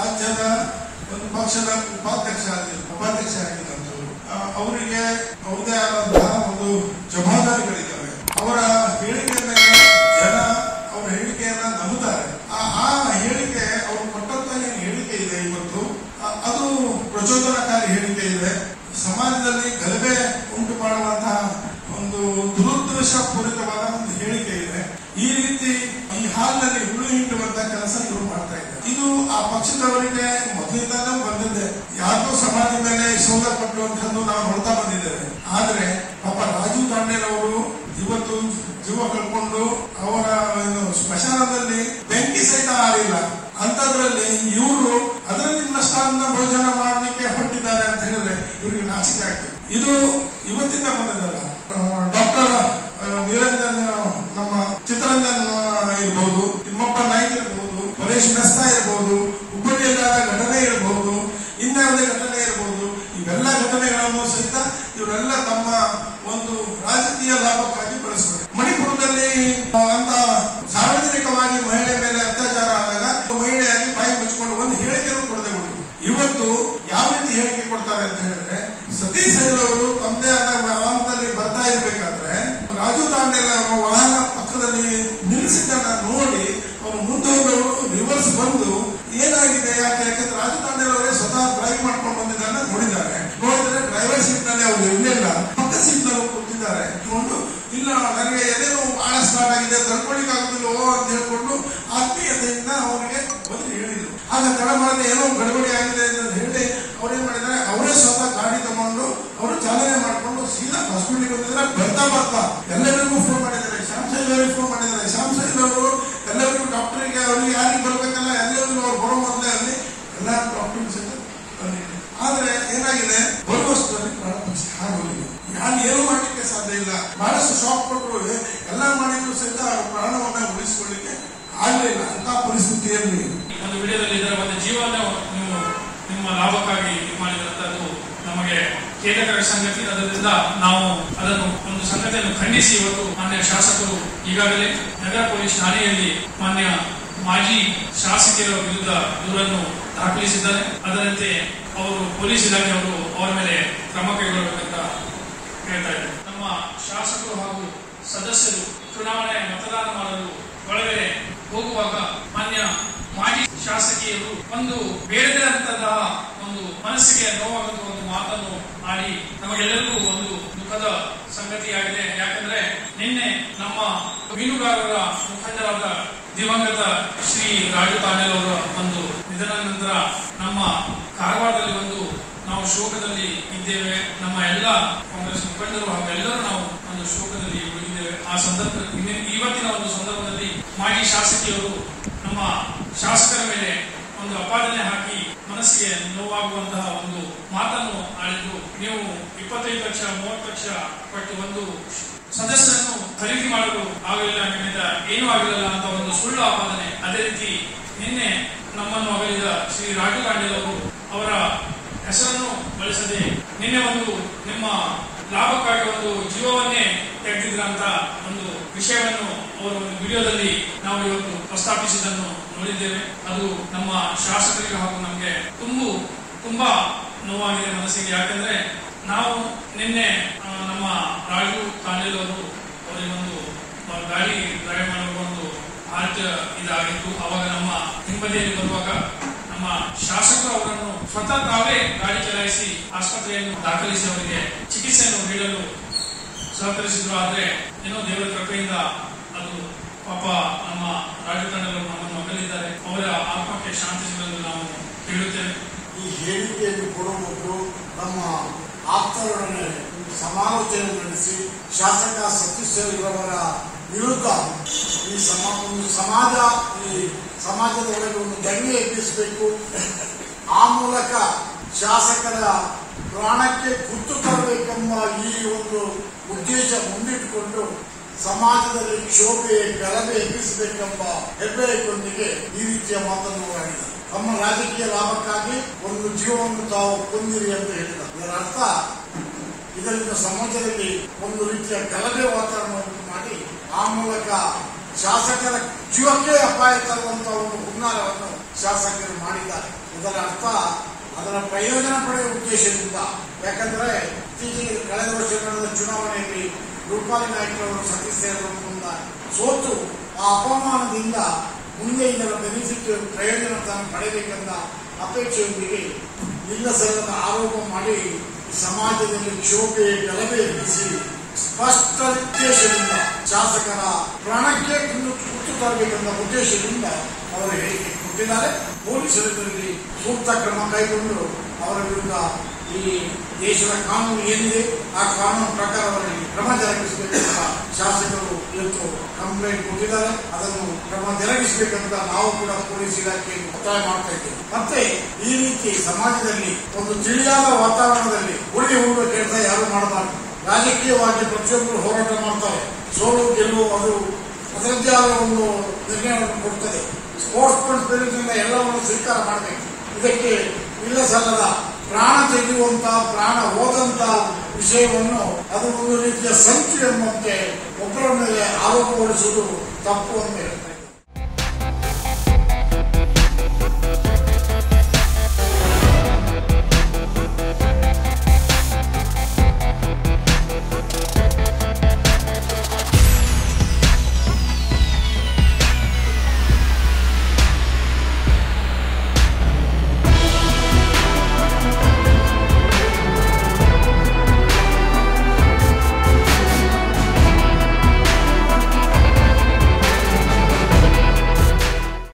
ರಾಜ್ಯದ ಒಂದು ಪಕ್ಷದ ಉಪಾಧ್ಯಕ್ಷ ಆಗಿ- ಉಪಾಧ್ಯಕ್ಷ ಆಗಿದ್ದಂಥವ್ರು ಆ, ಅವರಿಗೆ ಅವ್ರದೇ ಆದಂತಹ ಒಂದು ಜವಾಬ್ದಾರಿಗಳಿದ್ದಾವೆ ಅವರ ಹೇಳಿಕೆ ಮೇಲೆ ಜನ ಅವರ ಹೇಳಿಕೆಯನ್ನ ನಂಬುತ್ತಾರೆ ಆ ಆ ಹೇಳಿಕೆ ಅವರು ಕೊಟ್ಟಂತ ಏನು ಹೇಳಿಕೆ ಇದೆ ಇವತ್ತು ಆ- ಅದು ಪ್ರಚೋದನಕಾರಿ ಹೇಳಿಕೆ ಇದೆ ಸಮಾಜದಲ್ಲಿ ಗಲಭೆ ಉಂಟು ಮಾಡುವಂತಹ ಒಂದು ದುರುದ್ದೇಶ ಪೂರಿತವಾದ ಒಂದು ಹೇಳಿಕೆ ಇದೆ ಈ ರೀತಿ ಈ ಹಾಲಿನಲ್ಲಿ ಹುಳು ಹಿಂಡುವಂತ ಕೆಲಸ ಇವರು ಮಾಡ್ತಾ ಇದ್ದಾರೆ ಇದು ಆ ಪಕ್ಷದವರಿಗೆ ಮೊದಲಿಂದಾನೇ ಬಂದಿದೆ ಯಾಕೋ ಸಮಾಜ ಮೇಲೆ ಸೋಲ ಪಟ್ಟುವಂತದ್ದು ನಾವು ನೋಡ್ತಾ ಬಂದಿದ್ದೇವೆ ಆದ್ರೆ ಪಾಪ ರಾಜೀವ್ ತಾಂಡೇಲ್ ಅವರು ಇವತ್ತು ಜೀವ ಕಳ್ಕೊಂಡು ಅವರ ಏನು ಸ್ಮಶಾನದಲ್ಲಿ ಬೆಂಕಿ ಸಹಿತ ಆರಿಲ್ಲ ಅಂತದ್ರಲ್ಲಿ ಇವರು ಅದರಲ್ಲಿ ನಷ್ಟಾನ್ನ ಭೋಜನ ಮಾಡಲಿಕ್ಕೆ ಹೊರಟಿದ್ದಾರೆ ಅಂತ ಹೇಳಿದ್ರೆ ಇವರಿಗೆ ನಾಚಿಕೆ ಆಗ್ತದೆ ಇದು ಇವತ್ತಿಂದ ಬಂದದಲ್ಲ ಡಾಕ್ಟರ್ ನಿರಂಜನ್ ನಮ್ಮ ಚಿತ್ತರಂಜನ್ ಇರ್ಬೋದು ತಿಮ್ಮಪ್ಪ ನಾಯ್ಕ ಇರ್ಬೋದು ಪರೇಶ್ ಮೆಸ್ತಾ ಇರ್ಬೋದು ಹುಬ್ಬಳ್ಳಿಯಲ್ಲಾದ ಘಟನೆ ಇರಬಹುದು ಇನ್ಯಾವುದೇ ಘಟನೆ ಇರಬಹುದು ಇವೆಲ್ಲ ಘಟನೆಗಳನ್ನು ಸಹಿತ ಇವರೆಲ್ಲ ತಮ್ಮ ಒಂದು ರಾಜಕೀಯ ಲಾಭಕ್ಕಾಗಿ ಬಳಸ್ತಾರೆ ಮಣಿಪುರದಲ್ಲಿ ಆ, ಅಂತ ಸಾರ್ವಜನಿಕವಾಗಿ ಮಹಿಳೆ ಮೇಲೆ ಅತ್ಯಾಚಾರ ಆದಾಗ ಮಹಿಳೆಯಾಗಿ ಬಾಯಿ ಮುಚ್ಚಿಕೊಂಡು ಒಂದು ಹೇಳಿಕೆಯನ್ನು ಕೊಡದೆ ಬಿಡುದು ಇವತ್ತು ಯಾವ ರೀತಿ ಹೇಳಿಕೆ ಕೊಡ್ತಾರೆ ಅಂತ ಹೇಳಿದ್ರೆ ಸತೀಶ್ ಸೈಲ್ ಅವರು ತಮ್ಮದೇ ಆದ ವಾಹನದಲ್ಲಿ ಬರ್ತಾ ಇರ್ಬೇಕಾದ್ರೆ ರಾಜು ತಾಂಡೇಲ್ ಅವರ ವಾಹನ ಪಕ್ಕದಲ್ಲಿ ನಿಲ್ಲಿಸಿದ್ದನ್ನ ನೋಡಿ ಅವರು ಮುಂದೆ ಹೋದವರು ರಿವರ್ಸ್ ಬಂದು ಏನಾಗಿದೆ ಯಾಕೆ ಯಾಕಂದ್ರೆ ರಾಜು ತಾಂಡೇಲ್ ಅವರೇ ಸ್ವತಃ ಡ್ರೈವ್ ಮಾಡ್ಕೊಂಡು ಬಂದಿದ್ದನ್ನ ನೋಡಿದ್ದಾರೆ ನೋಡಿದ್ರೆ ಡ್ರೈವರ್ ಸೀಟ್ ನಲ್ಲಿ ಅವರು ಇರಲಿಲ್ಲ ಪಕ್ಕ ಸೀಟ್ ನಲ್ಲಿ ಕೂತಿದ್ದಾರೆ ಇಟ್ಕೊಂಡು ಇಲ್ಲ ನನಗೆ ಎದೆನೋ ಬಹಳ ಸ್ಟಾರ್ಟ್ ಆಗಿದೆ ತಡ್ಕೊಳಿಕ್ ಆಗುದಿಲ್ಲವೋ ಅಂತ ಹೇಳ್ಕೊಂಡು ಆತ್ಮೀಯತೆಯಿಂದ ಅವರಿಗೆ ಬಂದು ಹೇಳಿದ್ರು ಆಗ ತಡ ಮಾಡದೆ ಏನೋ ಗಡಬಡಿ ಆಗಿದೆ ಅಂತ ಹೇಳಿ ಅವ್ರೇನ್ ಮಾಡಿದ್ದಾರೆ ಅವರೇ ಸ್ವತಃ ಗಾಡಿ ತಗೊಂಡು ಅವರು ಚಾಲನೆ ಮಾಡ್ಕೊಂಡು ಸೀದಾ ಹಾಸ್ಪಿಟಲ್ಗೆ ಬಂದಿದ್ರೆ ಬರ್ತಾ ಬರ್ತಾ ಎಲ್ಲರಿಗೂ ಫೋನ್ ಮಾಡಿದ್ದಾರೆ ಶ್ಯಾಮ್ ಸೈಲ್ ಅವರಿಗೆ ಫೋನ್ ಮಾಡಿದ್ದಾರೆ ಶ್ಯಾಮ್ ಸೈಲ್ ಅವರು ಎಲ್ಲರಿಗೂ ಡಾಕ್ಟರ್ಗೆ ಅವ್ರಿಗೆ ಯಾರಿಗೆ ಬರ್ಬೇಕಲ್ಲ ಎಲ್ಲರಿಗೂ ಅವ್ರು ಬರೋ ಮೊದಲೇ ಅಲ್ಲಿ ಎಲ್ಲ ಡಾಕ್ಟರ್ ಸಹಿತ ಬಂದಿದೆ ಆದ್ರೆ ಏನಾಗಿದೆ ಬರುವಷ್ಟರಲ್ಲಿ ಪ್ರಾಣ ಪರಿಸ್ಥಿತಿ ಆಗೋಗಿದೆ ಯಾರು ಏನು ಮಾಡ್ಲಿಕ್ಕೆ ಸಾಧ್ಯ ಇಲ್ಲ ಬಹಳಷ್ಟು ಶಾಕ್ ಕೊಟ್ಟರು ಎಲ್ಲ ಮಾಡಿದ್ರು ಸಹಿತ ಅವ್ರ ಪ್ರಾಣವನ್ನ ಉಳಿಸಿಕೊಳ್ಳಿಕ್ಕೆ ಆಗಲಿಲ್ಲ ಅಂತ ಪರಿಸ್ಥಿತಿಯಲ್ಲಿ ಒಂದು ವಿಡಿಯೋದಲ್ಲಿ ಇದರ ಒಂದು ಜೀವನ ನೀವು ನಿಮ್ಮ ಲಾಭಕ್ಕಾಗಿ ಇದು ಮಾಡಿದಂತದ್ದು ನಮಗೆ ಖೇದಕರ ಸಂಗತಿ ಅದರಿಂದ ನಾವು ಅದನ್ನು ಒಂದು ಸಂಗತಿಯನ್ನು ಖಂಡಿಸಿ ಇವತ್ತು ಮಾನ್ಯ ಶಾಸಕರು ಈಗಾಗಲೇ ನಗರ ಪೊಲೀಸ್ ಠಾಣೆಯಲ್ಲಿ ಮಾನ್ಯ ಮಾಜಿ ಶಾಸಕರ ವಿರುದ್ಧ ದೂರನ್ನು ದಾಖಲಿಸಿದ್ದಾರೆ ಅದರಂತೆ ಅವರು ಪೊಲೀಸ್ ಇಲಾಖೆಯವರು ಅವರ ಮೇಲೆ ಕ್ರಮ ಕೈಗೊಳ್ಳಬೇಕಂತ ಹೇಳ್ತಾ ಇದ್ದಾರೆ ನಮ್ಮ ಶಾಸಕರು ಹಾಗೂ ಸದಸ್ಯರು ಚುನಾವಣೆ ಮತದಾನ ಮಾಡಲು ಒಳಗಡೆ ಹೋಗುವಾಗ ಮಾನ್ಯ ಮಾಜಿ ಶಾಸಕಿಯರು ಒಂದು ಬೇಡದೇ ಅಂತಹ ಒಂದು ಮನಸ್ಸಿಗೆ ನೋವಾಗುವ ಒಂದು ಮಾತನ್ನು ಆಡಿ ನಮಗೆಲ್ಲರಿಗೂ ಒಂದು ದುಃಖದ ಸಂಗತಿಯಾಗಿದೆ ಯಾಕಂದ್ರೆ ನಿನ್ನೆ ನಮ್ಮ ಮೀನುಗಾರರ ಮುಖಂಡರಾದ ದಿವಂಗತ ಶ್ರೀ ರಾಜು ಪಾಟೀಲ್ ಅವರ ಒಂದು ನಿಧನ ನಂತರ ನಮ್ಮ ಕಾರವಾರದಲ್ಲಿ ಒಂದು ನಾವು ಶೋಕದಲ್ಲಿ ಇದ್ದೇವೆ ನಮ್ಮ ಎಲ್ಲ ಕಾಂಗ್ರೆಸ್ ಮುಖಂಡರು ಹಾಗೂ ಎಲ್ಲರೂ ನಾವು ಒಂದು ಶೋಕದಲ್ಲಿ ಉಳಿದಿದ್ದೇವೆ ಆ ಸಂದರ್ಭ ಇನ್ನ- ಇವತ್ತಿನ ಒಂದು ಸಂದರ್ಭದಲ್ಲಿ ಮಾಜಿ ಶಾಸಕಿಯವರು ನಮ್ಮ ಶಾಸಕರ ಮೇಲೆ ಒಂದು ಅಪಾದನೆ ಹಾಕಿ ಮನಸ್ಸಿಗೆ ನೋವಾಗುವಂತಹ ಒಂದು ಮಾತನ್ನು ಆಡಿದ್ದು ನೀವು ಇಪ್ಪತ್ತೈದು ಲಕ್ಷ ಮೂವತ್ತು ಲಕ್ಷ ಪಟ್ಟು ಒಂದು ಸದಸ್ಯರನ್ನು ಖರೀದಿ ಮಾಡಲು ಆಗಲಿಲ್ಲ ನಿಮ್ಮಿಂದ ಏನೂ ಆಗಲಿಲ್ಲ ಅಂತ ಒಂದು ಸುಳ್ಳು ಆಪಾದನೆ ಅದೇ ರೀತಿ ನಿನ್ನೆ ನಮ್ಮನ್ನು ಅಗಲಿದ ಶ್ರೀ ರಾಜು ಗಾಂಧಿ ಅವರು ಅವರ ಹೆಸರನ್ನು ಬಳಸದೆ ನಿನ್ನೆ ಒಂದು ನಿಮ್ಮ ಲಾಭಕ್ಕಾಗಿ ಒಂದು ಜೀವವನ್ನೇ ತೆಗೆದಿದ್ರ ಅಂತ ಒಂದು ವಿಷಯವನ್ನು ಅವರ ಒಂದು ವಿಡಿಯೋದಲ್ಲಿ ನಾವು ಇವತ್ತು ಪ್ರಸ್ತಾಪಿಸಿದ್ದನ್ನು ನೋಡಿದ್ದೇವೆ ಅದು ನಮ್ಮ ಶಾಸಕರಿಗೆ ಹಾಗೂ ನಮಗೆ ತುಂಬು ತುಂಬಾ ನೋವಾಗಿದೆ ಮನಸ್ಸಿಗೆ ಯಾಕಂದ್ರೆ ನಾವು ನಿನ್ನೆ ಆ, ನಮ್ಮ ರಾಜು ಕಾಂಡೇಲ್ ಅವರು ಅವರಿಗೆ ಒಂದು ಅವ್ರ ಗಾಡಿ ಡ್ರೈವ್ ಮಾಡುವ ಒಂದು ಹಾರ್ಟ್ ಇದಾಗಿತ್ತು ಅವಾಗ ನಮ್ಮ ಹಿಂಬದಿಯಲ್ಲಿ ಬರುವಾಗ ನಮ್ಮ ಶಾಸಕರು ಅವರನ್ನು ಸ್ವತಃ ತಾವೇ ಗಾಡಿ ಚಲಾಯಿಸಿ ಆಸ್ಪತ್ರೆಯನ್ನು ದಾಖಲಿಸಿ ಅವರಿಗೆ ಚಿಕಿತ್ಸೆಯನ್ನು ನೀಡಲು ಸಹಕರಿಸಿದ್ರು ಆದ್ರೆ ಏನೋ ದೇವರ ಕೃಪೆಯಿಂದ ಅದು ಪಾಪ ನಮ್ಮ ರಾಜಕಾರಣಗಳು ನಮ್ಮನ್ನು ಅಗಲಿದ್ದಾರೆ ಅವರ ಆತ್ಮಕ್ಕೆ ಶಾಂತಿ ಸಿಗಲು ನಾವು ಕೇಳುತ್ತೇವೆ ಈ ಹೇಳಿಕೆಯನ್ನು ಕೊಡುವ ಮೊದಲು ನಮ್ಮ ಆಪ್ತರೊಡನೆ ಸಮಾಲೋಚನೆ ನಡೆಸಿ ಶಾಸಕ ಸತೀಶ್ ರವರ ವಿರುದ್ಧ ಈ ಸಮ ಒಂದು ಸಮಾಜ ಈ ಸಮಾಜದ ಒಳಗೆ ಒಂದು ದಂಗೆ ಎಬ್ಬಿಸಬೇಕು ಆ ಮೂಲಕ ಶಾಸಕರ ಪ್ರಾಣಕ್ಕೆ ಗುರ್ತು ತರಬೇಕೆಂಬ ಈ ಒಂದು ಉದ್ದೇಶ ಮುಂದಿಟ್ಟುಕೊಂಡು ಸಮಾಜದಲ್ಲಿ ಕ್ಷೋಭೆ ಗಲಭೆ ಎಬ್ಬಿಸಬೇಕೆಂಬ ಹೆಬ್ಬೆಯೊಂದಿಗೆ ಈ ರೀತಿಯ ಮಾತನ್ನು ಆಡಿದರು ತಮ್ಮ ರಾಜಕೀಯ ಲಾಭಕ್ಕಾಗಿ ಒಂದು ಜೀವವನ್ನು ತಾವು ಕೊಂದಿರಿ ಅಂತ ಹೇಳಿದರು ಇದರ ಅರ್ಥ ಇದರಿಂದ ಸಮಾಜದಲ್ಲಿ ಒಂದು ರೀತಿಯ ಗಲಭೆ ವಾತಾವರಣವನ್ನು ಮಾಡಿ ಆ ಮೂಲಕ ಶಾಸಕರ ಜೀವಕ್ಕೆ ಅಪಾಯ ತರುವಂತಹ ಒಂದು ಹುನ್ನಾರವನ್ನು ಶಾಸಕರು ಮಾಡಿದ್ದಾರೆ ಅದರ ಅರ್ಥ ಅದರ ಪ್ರಯೋಜನ ಪಡೆಯುವ ಉದ್ದೇಶದಿಂದ ಯಾಕಂದ್ರೆ ಇತ್ತೀಚೆಗೆ ಕಳೆದ ವರ್ಷ ನಡೆದ ಚುನಾವಣೆಯಲ್ಲಿ ರೂಪಾಲಿ ನಾಯ್ಕ ಅವರು ಸತೀಶ್ ಸೇರಿರುವುದರಿಂದ ಸೋತು ಆ ಅಪಮಾನದಿಂದ ಮುಂದೆ ಇದರ ಬೆನಿಫಿಟ್ ಪ್ರಯೋಜನ ತಾನು ಪಡೆಯಬೇಕೆಂದ ಅಪೇಕ್ಷೆಯೊಂದಿಗೆ ಇಲ್ಲ ಸಲ್ಲದ ಆರೋಪ ಮಾಡಿ ಈ ಸಮಾಜದಲ್ಲಿ ಕ್ಷೋಭೆ ಗಲಭೆ ಎಬ್ಬಿಸಿ ಸ್ಪಷ್ಟ ಉದ್ದೇಶದಿಂದ ಶಾಸಕರ ಪ್ರಾಣಕ್ಕೆ ಕುಂದು ಕುತ್ತು ತರಬೇಕೆಂಬ ಉದ್ದೇಶದಿಂದ ಅವರು ಹೇಳಿಕೆ ಕೊಟ್ಟಿದ್ದಾರೆ ಪೊಲೀಸರು ಇದರಲ್ಲಿ ಸೂಕ್ತ ಕ್ರಮ ಕೈಗೊಂಡು ಅವರ ವಿರುದ್ಧ ಈ ದೇಶದ ಕಾನೂನು ಏನಿದೆ ಆ ಕಾನೂನು ಪ್ರಕಾರ ಅವರಲ್ಲಿ ಕ್ರಮ ಜರುಗಿಸಬೇಕಂತ ಶಾಸಕರು ಇವತ್ತು ಕಂಪ್ಲೇಂಟ್ ಕೊಟ್ಟಿದ್ದಾರೆ ಅದನ್ನು ಕ್ರಮ ಜರುಗಿಸಬೇಕಂತ ನಾವು ಕೂಡ ಪೊಲೀಸ್ ಇಲಾಖೆಯನ್ನು ಒತ್ತಾಯ ಮಾಡ್ತಾ ಇದ್ದೇವೆ ಮತ್ತೆ ಈ ರೀತಿ ಸಮಾಜದಲ್ಲಿ ಒಂದು ತಿಳಿಯಾದ ವಾತಾವರಣದಲ್ಲಿ ಗುಳಿ ಹೂಡುವ ಕೆಲಸ ಯಾರು ಮಾಡಬಾರದು ರಾಜಕೀಯವಾಗಿ ಪ್ರತಿಯೊಬ್ಬರು ಹೋರಾಟ ಮಾಡ್ತಾರೆ ಸೋಲು ಗೆಲುವು ಅದು ಅದರದ್ದೇ ಆದ ಒಂದು ನಿರ್ಣಯವನ್ನು ಕೊಡ್ತದೆ ಸ್ಪೋರ್ಟ್ಸ್ ಮನ್ ಸ್ಪಿರಿಟ್ನಿಂದ ಎಲ್ಲವನ್ನು ಸ್ವೀಕಾರ ಮಾಡಬೇಕು ಇದಕ್ಕೆ ಇಲ್ಲ ಸಲ್ಲದ ಪ್ರಾಣ ತೆಗೆಯುವಂತ ಪ್ರಾಣ ಹೋದಂತ ವಿಷಯವನ್ನು ಅದು ಒಂದು ರೀತಿಯ ಸಂಚು ಎಂಬಂತೆ ಒಬ್ಬರ ಮೇಲೆ ಆರೋಪ ಹೊರಿಸುವುದು ತಪ್ಪು ಅಂತ ಹೇಳ್ತಾರೆ